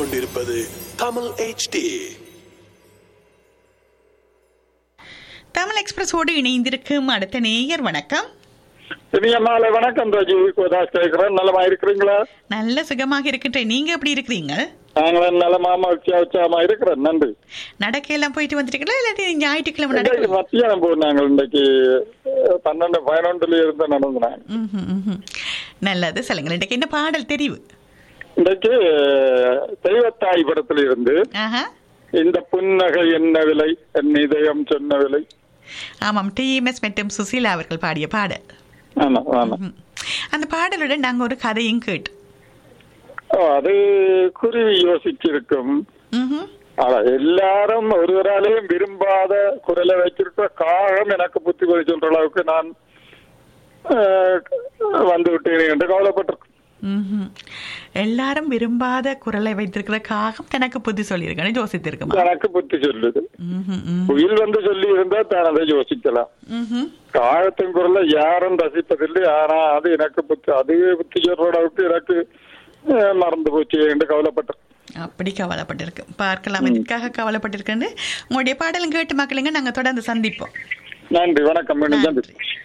கொண்டிருப்பது தமிழ் HD தமிழ் எக்ஸ்பிரஸோடு இணைந்திருக்கும் அடுத்த நேயர் வணக்கம் இனிய மாலை வணக்கம் ராஜி கோதாஸ் கேட்கிறேன் நலமா இருக்கிறீங்களா நல்ல சுகமாக இருக்கின்றேன் நீங்க எப்படி இருக்கிறீங்க நாங்களும் நலமா மகிழ்ச்சியா உற்சாகமா இருக்கிறேன் நன்றி நடக்கையெல்லாம் போயிட்டு வந்துட்டீங்களா இல்லாட்டி ஞாயிற்றுக்கிழமை இன்றைக்கு நடக்க மத்தியானம் போனாங்க இன்றைக்கு அஹ், பன்னெண்டு பதினொன்றுல இருந்து நடந்தாங்க ம்ஹும், ம்ஹும். நல்லது சொல்லுங்க இன்றைக்கு என்ன பாடல் தெரிவு இன்றைக்கு அஹ், தெய்வத்தாய் படத்துல இருந்து ஆஹா இந்த புன்னகை என்ன விலை என் இதயம் சொன்ன விலை ஆமாம் டிஎம்எஸ் மற்றும் சுசீலா அவர்கள் பாடிய பாடல் ஆமா ஆமா ம். அந்த பாடலுடன் நாங்க ஒரு கதையும் கேட்டு ஓ, அது குருவி யோசிச்சிருக்கும் ம்ஹும். ஆனா எல்லாரும் ஒருவராலையும் விரும்பாத குரலை வச்சிருக்க காகம் எனக்கு புத்தி பறி சொல்ற அளவுக்கு நான் அஹ், வந்து விட்டேன் என்று கவலைப்பட்டிருக்கேன் ம்ஹும். எல்லாரும் விரும்பாத குரலை வைத்திருக்கிற காகம் தனக்கு புத்தி சொல்லியிருக்கேன்னு யோசித்திருக்குமா எனக்கு புத்தி சொல்லுது ம்ஹும், ம்ஹும். குயில் வந்து சொல்லி இருந்தா தான் அதை யோசிக்கலாம் ம்ஹும். காகத்தின் குரலை யாரும் ரசிப்பதில்லை ஆனா அது எனக்கு புத்தி அதுவே புத்தி சொல்ற அளவுக்கு எனக்கு அஹ், மறந்து போச்சு என்று கவலைப்பட்டேன் அப்படி கவலைப்பட்டிருக்கு பார்க்கலாம் எதுக்காக கவலைப்பட்டிருக்குன்னு உங்களுடைய பாடலும் கேட்டு மக்களுங்க நாங்க தொடர்ந்து சந்திப்போம் நன்றி வணக்கம் மீண்டும் சந்திப்போம். நன்றி